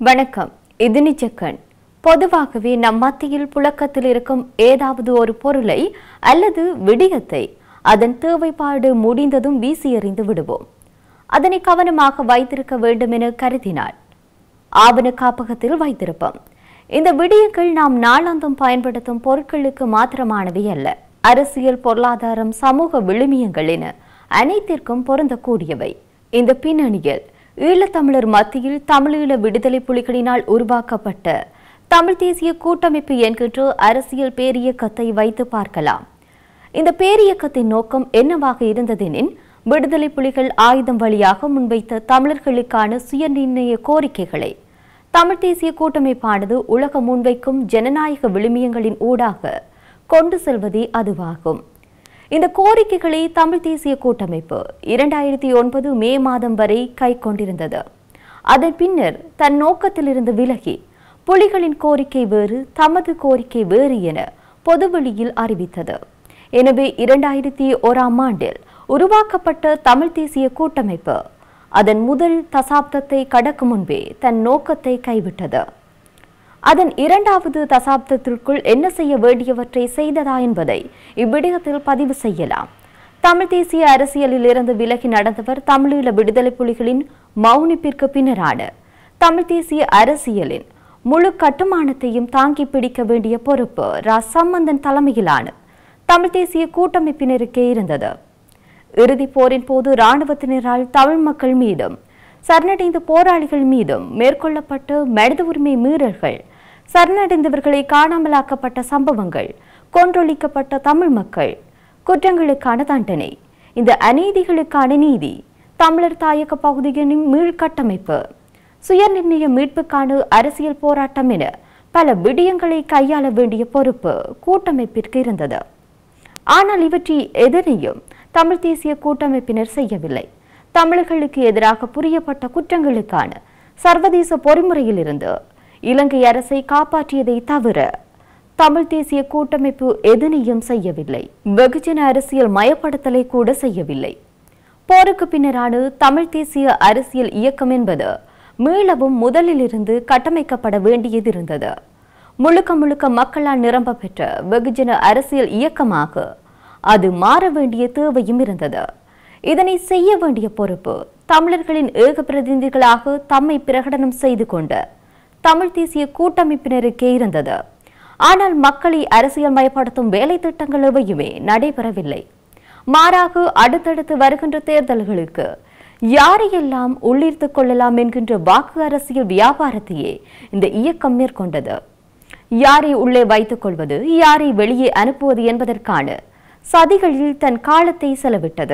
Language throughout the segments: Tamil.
வணக்கம் இது நிஜக்கண் பொதுவாகவே நம் மத்தியில் புழக்கத்தில் இருக்கும் ஏதாவது ஒரு பொருளை அல்லது விடயத்தை அதன் தேவைப்பாடு முடிந்ததும் வீசி எறிந்து விடுவோம் அதனை கவனமாக வைத்திருக்க வேண்டும் என கருதினாள் ஆவண காப்பகத்தில் வைத்திருப்போம் இந்த விடயங்கள் நாம் நாளாந்தம் பயன்படுத்தும் பொருட்களுக்கு மாத்திரமானவை அல்ல அரசியல் பொருளாதாரம் சமூக விழுமியங்கள் என அனைத்திற்கும் பொருந்தக்கூடியவை இந்த பின்னணியில் ஈழத்தமிழர் மத்தியில் தமிழீழ விடுதலை புலிகளினால் உருவாக்கப்பட்ட தமிழ் தேசிய கூட்டமைப்பு என்கின்ற அரசியல் பேரியக்கத்தை வைத்து பார்க்கலாம் இந்த பேரியக்கத்தின் நோக்கம் என்னவாக இருந்ததெனின் விடுதலை புலிகள் ஆயுதம் வழியாக முன்வைத்த தமிழர்களுக்கான சுயநிர்ணய கோரிக்கைகளை தமிழ் தேசிய கூட்டமைப்பானது உலக முன்வைக்கும் ஜனநாயக விழுமியங்களின் ஊடாக கொண்டு செல்வதே அதுவாகும் இந்த கோரிக்கைகளை தமிழ் தேசிய கூட்டமைப்பு இரண்டாயிரத்தி ஒன்பது மே மாதம் வரை கை கொண்டிருந்தது அதன் பின்னர் தன் நோக்கத்திலிருந்து விலகி புலிகளின் கோரிக்கை வேறு தமது கோரிக்கை வேறு என பொதுவெளியில் அறிவித்தது எனவே இரண்டாயிரத்தி ஓராம் ஆண்டில் உருவாக்கப்பட்ட தமிழ் தேசிய கூட்டமைப்பு அதன் முதல் தசாப்தத்தை கடக்கும் முன்பே தன் நோக்கத்தை கைவிட்டது அதன் இரண்டாவது தசாப்தத்திற்குள் என்ன செய்ய வேண்டியவற்றை செய்ததா என்பதை இவ்விடயத்தில் பதிவு செய்யலாம் தமிழ் தேசிய அரசியலில் இருந்து விலகி நடந்தவர் தமிழீழ விடுதலை புலிகளின் மௌனிப்பிற்கு பின்னரான தமிழ் தேசிய அரசியலின் முழு கட்டுமானத்தையும் தாங்கி பிடிக்க வேண்டிய பொறுப்பு ரா சம்பந்தன் தலைமையிலான தமிழ் தேசிய கூட்டமைப்பினருக்கே இருந்தது இறுதிப் போரின் போது இராணுவத்தினரால் தமிழ் மக்கள் மீதும் சரணடைந்த போராளிகள் மீதும் மேற்கொள்ளப்பட்ட மனித உரிமை மீறல்கள் சரணடைந்தவர்களை காணாமலாக்கப்பட்ட சம்பவங்கள் கொன்றொழிக்கப்பட்ட தமிழ் மக்கள் குற்றங்களுக்கான தண்டனை இந்த அநீதிகளுக்கான நீதி தமிழர் தாயக பகுதிகளின் மீள்கட்டமைப்பு சுயநிர்ணய மீட்புக்கான அரசியல் போராட்டம் என பல விடயங்களை கையாள வேண்டிய பொறுப்பு கூட்டமைப்பிற்கு இருந்தது ஆனால் இவற்றை எதனையும் தமிழ் தேசிய கூட்டமைப்பினர் செய்யவில்லை தமிழர்களுக்கு எதிராக புரியப்பட்ட குற்றங்களுக்கான சர்வதேச பொறிமுறையிலிருந்து இலங்கை அரசை காப்பாற்றியதை தவிர தமிழ் தேசிய கூட்டமைப்பு எதனையும் செய்யவில்லை வெகுஜன அரசியல் மயப்படுத்தலை கூட செய்யவில்லை போருக்கு பின்னரான தமிழ் தேசிய அரசியல் இயக்கம் என்பது மீளவும் முதலிலிருந்து கட்டமைக்கப்பட வேண்டியது இருந்தது முழுக்க முழுக்க மக்களால் நிரம்ப பெற்ற வெகுஜன அரசியல் இயக்கமாக அது மாற வேண்டிய தேவையும் இருந்தது இதனை செய்ய வேண்டிய பொறுப்பு தமிழர்களின் ஏக பிரதிநிதிகளாக தம்மை பிரகடனம் செய்து கொண்ட தமிழ் தேசிய கூட்டமைப்பினருக்கே இருந்தது ஆனால் மக்களை அரசியல் மயப்படுத்தும் வேலை திட்டங்கள் எவையுமே நடைபெறவில்லை மாறாக அடுத்தடுத்து வருகின்ற தேர்தல்களுக்கு யாரையெல்லாம் உள்ளீர்த்துக் கொள்ளலாம் என்கின்ற வாக்கு அரசியல் வியாபாரத்தையே இந்த இயக்கம் மேற்கொண்டது யாரை உள்ளே வைத்துக் கொள்வது யாரை வெளியே அனுப்புவது என்பதற்கான சதிகளில் தன் காலத்தை செலவிட்டது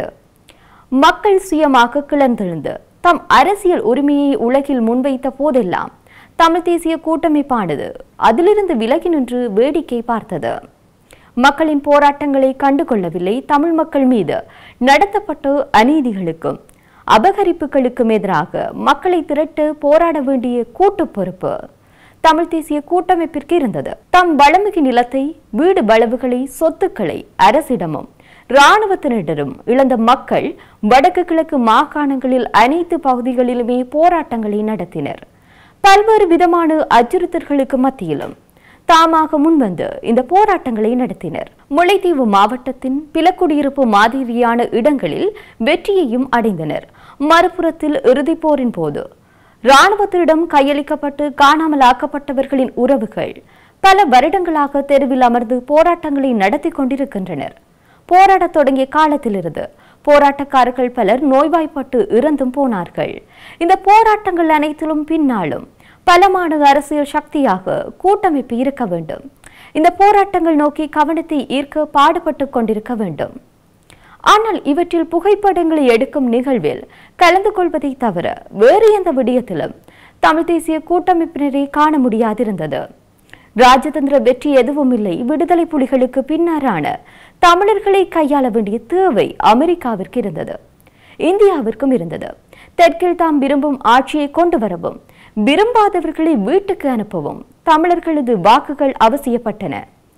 மக்கள் சுயமாக கிளர்ந்தெழுந்து தம் அரசியல் உரிமையை உலகில் முன்வைத்த போதெல்லாம் தமிழ் தேசிய கூட்டமைப்பானது அதிலிருந்து விலகி நின்று வேடிக்கை பார்த்தது மக்களின் போராட்டங்களை கண்டுகொள்ளவில்லை தமிழ் மக்கள் மீது நடத்தப்பட்ட அநீதிகளுக்கும் அபகரிப்புகளுக்கும் எதிராக மக்களை திரட்டு போராட வேண்டிய கூட்டு பொறுப்பு தமிழ் தேசிய கூட்டமைப்பிற்கு இருந்தது தம் வளமிகு நிலத்தை வீடு வளவுகளை சொத்துக்களை அரசிடமும் இராணுவத்தினரிடம் இழந்த மக்கள் வடக்கு கிழக்கு மாகாணங்களில் அனைத்து பகுதிகளிலுமே போராட்டங்களை நடத்தினர் பல்வேறு விதமான அச்சுறுத்தல்களுக்கு மத்தியிலும் தாமாக முன்வந்து இந்த போராட்டங்களை நடத்தினர் முல்லைத்தீவு மாவட்டத்தின் பிலக்குடியிருப்பு மாதிரியான இடங்களில் வெற்றியையும் அடைந்தனர் மறுபுறத்தில் இறுதிப் போரின் போது இராணுவத்திடம் கையளிக்கப்பட்டு காணாமல் ஆக்கப்பட்டவர்களின் உறவுகள் பல வருடங்களாக தெருவில் அமர்ந்து போராட்டங்களை நடத்தி கொண்டிருக்கின்றனர் போராடத் தொடங்கிய காலத்திலிருந்து போராட்டக்காரர்கள் பலர் நோய்வாய்ப்பட்டு இறந்தும் போனார்கள் இந்த போராட்டங்கள் அனைத்திலும் பின்னாலும் பலமான அரசியல் சக்தியாக கூட்டமைப்பு இருக்க வேண்டும் இந்த போராட்டங்கள் நோக்கி கவனத்தை ஈர்க்க பாடுபட்டு கொண்டிருக்க வேண்டும் ஆனால் இவற்றில் புகைப்படங்களை எடுக்கும் நிகழ்வில் கலந்து கொள்வதை தவிர வேறு எந்த விடயத்திலும் தமிழ் தேசிய கூட்டமைப்பினரை காண முடியாதிருந்தது ராஜதந்திர வெற்றி எதுவும் இல்லை விடுதலை புலிகளுக்கு பின்னரான தமிழர்களை கையாள வேண்டிய தேவை அமெரிக்காவிற்கு இருந்தது இந்தியாவிற்கும் இருந்தது தெற்கில் தாம் விரும்பும் ஆட்சியை கொண்டு வரவும் விரும்பாதவர்களை வீட்டுக்கு அனுப்பவும் தமிழர்களது வாக்குகள் அவசியப்பட்டன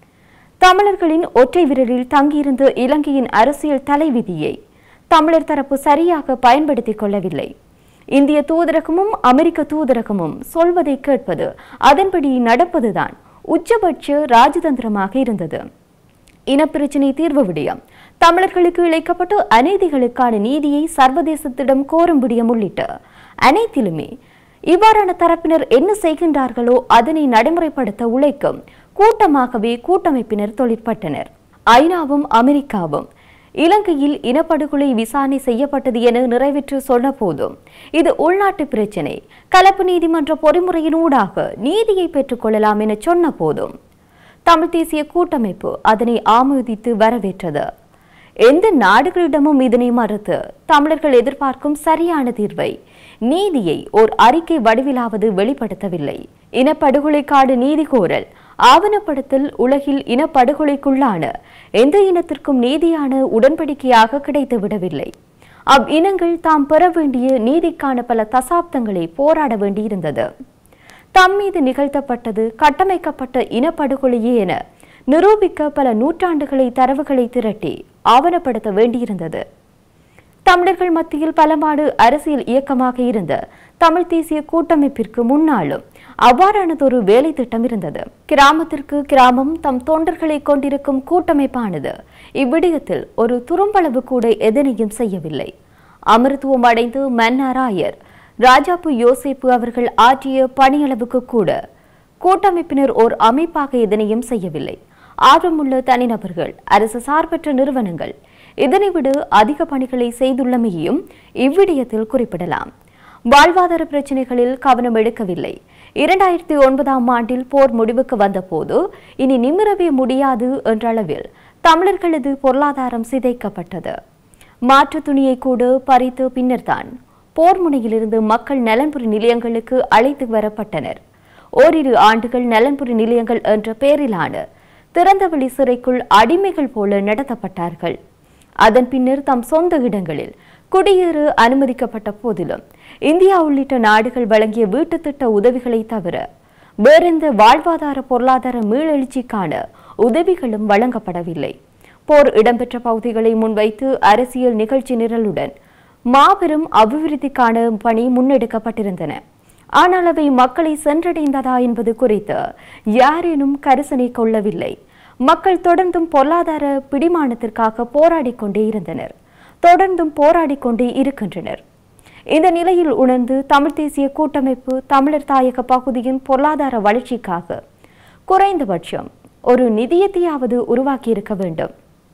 தமிழர்களின் ஒற்றை விரலில் தங்கியிருந்த இலங்கையின் அரசியல் தலைவிதியை தமிழர் தரப்பு சரியாக பயன்படுத்திக் கொள்ளவில்லை இந்திய தூதரகமும் அமெரிக்க தூதரகமும் சொல்வதை கேட்பது அதன்படி நடப்பதுதான் உச்சபட்ச ராஜதந்திரமாக இருந்தது இனப்பிரச்சினை தீர்வு விடயம் தமிழர்களுக்கு இழைக்கப்பட்ட அநீதிகளுக்கான நீதியை சர்வதேசத்திடம் கோரும் விடயம் உள்ளிட்ட அனைத்திலுமே இவ்வாறான தரப்பினர் என்ன செய்கின்றார்களோ அதனை நடைமுறைப்படுத்த உழைக்கும் கூட்டமாகவே கூட்டமைப்பினர் தொழிற்பட்டனர் ஐநாவும் அமெரிக்காவும் இலங்கையில் இனப்படுகொலை விசாரணை செய்யப்பட்டது என நிறைவேற்று சொன்ன போதும் இது உள்நாட்டு பிரச்சினை கலப்பு நீதிமன்ற பொறிமுறையினூடாக நீதியை பெற்றுக்கொள்ளலாம் என சொன்ன போதும் தமிழ் தேசிய கூட்டமைப்பு அதனை ஆமோதித்து வரவேற்றது எந்த நாடுகளிடமும் இதனை மறுத்து தமிழர்கள் எதிர்பார்க்கும் சரியான தீர்வை நீதியை ஓர் அறிக்கை வடிவிலாவது வெளிப்படுத்தவில்லை இனப்படுகொலைக்காடு நீதி கோரல் ஆவணப்படுத்தல் உலகில் இனப்படுகொலைக்குள்ளான எந்த இனத்திற்கும் நீதியான உடன்படிக்கையாக கிடைத்துவிடவில்லை அவ் இனங்கள் தாம் பெற வேண்டிய நீதிக்கான பல தசாப்தங்களை போராட வேண்டியிருந்தது தம் மீது நிகழ்த்தப்பட்டது கட்டமைக்கப்பட்ட இனப்படுகொலையே என நிரூபிக்க பல நூற்றாண்டுகளை தரவுகளை திரட்டி ஆவணப்படுத்த வேண்டியிருந்தது தமிழர்கள் மத்தியில் பலமாடு அரசியல் இயக்கமாக இருந்த தமிழ் தேசிய கூட்டமைப்பிற்கு முன்னாலும் அவ்வாறானதொரு வேலை திட்டம் இருந்தது கிராமத்திற்கு கிராமம் தம் தொண்டர்களை கொண்டிருக்கும் கூட்டமைப்பானது இவ்விடயத்தில் ஒரு துரும்பளவு கூட எதனையும் செய்யவில்லை அமர்த்துவம் அடைந்து மன்னாராயர் ராஜாப்பு யோசேப்பு அவர்கள் ஆற்றிய பணியளவுக்கு கூட கூட்டமைப்பினர் ஓர் அமைப்பாக எதனையும் செய்யவில்லை ஆர்வமுள்ள தனிநபர்கள் அரசு சார்பற்ற நிறுவனங்கள் இதனை விட அதிக பணிகளை செய்துள்ளமையையும் இவ்விடயத்தில் குறிப்பிடலாம் வாழ்வாதார பிரச்சினைகளில் கவனம் எடுக்கவில்லை இரண்டாயிரத்தி ஒன்பதாம் ஆண்டில் போர் முடிவுக்கு வந்தபோது இனி நிமிரவே முடியாது என்ற அளவில் தமிழர்களது பொருளாதாரம் சிதைக்கப்பட்டது மாற்றுத் துணியை கூட பறித்து பின்னர்தான் போர் முனையிலிருந்து மக்கள் நலன்புரி நிலையங்களுக்கு அழைத்து வரப்பட்டனர் ஓரிரு ஆண்டுகள் நலன்புரி நிலையங்கள் என்ற பெயரிலான திறந்தவெளி சிறைக்குள் அடிமைகள் போல நடத்தப்பட்டார்கள் அதன் பின்னர் தம் சொந்த இடங்களில் குடியேற அனுமதிக்கப்பட்ட போதிலும் இந்தியா உள்ளிட்ட நாடுகள் வழங்கிய வீட்டுத் திட்ட உதவிகளை தவிர வேறெந்த வாழ்வாதார பொருளாதார மீளெழுச்சிக்கான உதவிகளும் வழங்கப்படவில்லை போர் இடம்பெற்ற பகுதிகளை முன்வைத்து அரசியல் நிகழ்ச்சி நிரலுடன் மாபெரும் அபிவிருத்திக்கான பணி முன்னெடுக்கப்பட்டிருந்தன ஆனால் அவை மக்களை சென்றடைந்ததா என்பது குறித்து யாரேனும் கரிசனை கொள்ளவில்லை மக்கள் தொடர்ந்தும் பொருளாதார பிடிமானத்திற்காக போராடிக் கொண்டே இருந்தனர் தொடர்ந்தும் போராடிக் கொண்டே இருக்கின்றனர் இந்த நிலையில் உணர்ந்து தமிழ் தேசிய கூட்டமைப்பு தமிழர் தாயக பகுதியின் பொருளாதார வளர்ச்சிக்காக குறைந்தபட்சம் ஒரு நிதியத்தையாவது உருவாக்கியிருக்க வேண்டும்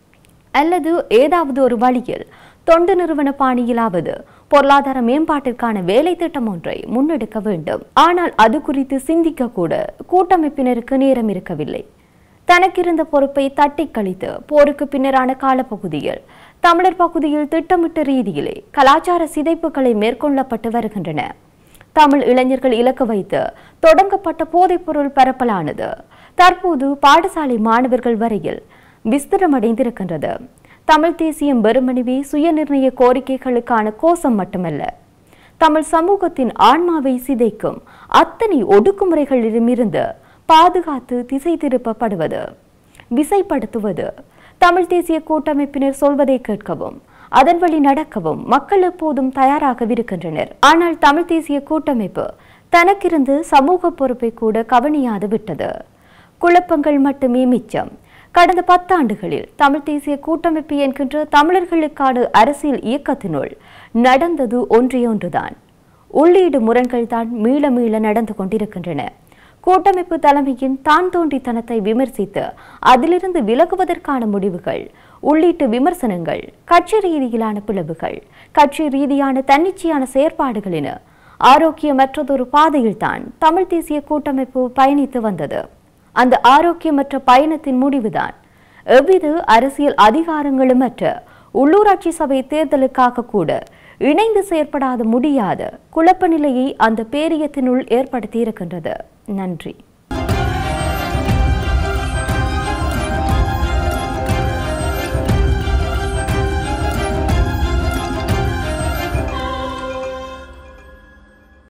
அல்லது ஏதாவது ஒரு வழியில் தொண்டு நிறுவன பாணியிலாவது பொருளாதார மேம்பாட்டிற்கான வேலை திட்டம் ஒன்றை முன்னெடுக்க வேண்டும் ஆனால் அது குறித்து சிந்திக்க கூட கூட்டமைப்பினருக்கு நேரம் இருக்கவில்லை தனக்கிருந்த பொறுப்பை தட்டி கழித்து போருக்கு பின்னரான காலப்பகுதியில் தமிழர் பகுதியில் திட்டமிட்ட ரீதியிலே கலாச்சார சிதைப்புகளை மேற்கொள்ளப்பட்டு வருகின்றன தமிழ் இளைஞர்கள் இலக்கு வைத்து தொடங்கப்பட்ட போதைப்பொருள் பரப்பலானது தற்போது பாடசாலை மாணவர்கள் வரையில் விஸ்திரமடைந்திருக்கின்றது தமிழ் தேசியம் வெறுமனவே சுயநிர்ணய கோரிக்கைகளுக்கான கோஷம் மட்டுமல்ல தமிழ் சமூகத்தின் ஆன்மாவை சிதைக்கும் அத்தனை ஒடுக்குமுறைகளிடமிருந்து பாதுகாத்து திசை திருப்பப்படுவது விசைப்படுத்துவது தமிழ் தேசிய கூட்டமைப்பினர் சொல்வதை கேட்கவும் அதன் வழி நடக்கவும் மக்கள் எப்போதும் தயாராகவிருக்கின்றனர் ஆனால் தமிழ் தேசிய கூட்டமைப்பு தனக்கிருந்து சமூக பொறுப்பை கூட கவனியாது விட்டது குழப்பங்கள் மட்டுமே மிச்சம் கடந்த பத்தாண்டுகளில் தமிழ் தேசிய கூட்டமைப்பு என்கின்ற தமிழர்களுக்கான அரசியல் இயக்கத்தினுள் நடந்தது ஒன்றே ஒன்றுதான் உள்ளீடு முரண்கள் தான் மீள மீள நடந்து கொண்டிருக்கின்றன கூட்டமைப்பு தலைமையின் தான் தோன்றித்தனத்தை விமர்சித்து அதிலிருந்து விலகுவதற்கான முடிவுகள் உள்ளீட்டு விமர்சனங்கள் கட்சி ரீதியிலான பிளவுகள் கட்சி ரீதியான தன்னிச்சையான செயற்பாடுகள் என ஆரோக்கியமற்றதொரு பாதையில்தான் தமிழ் தேசிய கூட்டமைப்பு பயணித்து வந்தது அந்த ஆரோக்கியமற்ற பயணத்தின் முடிவுதான் எவ்வித அரசியல் அதிகாரங்களுமற்ற உள்ளூராட்சி சபை தேர்தலுக்காக கூட இணைந்து செயற்படாத முடியாத குழப்ப நிலையை அந்த பேரியத்தினுள் ஏற்படுத்தியிருக்கின்றது நன்றி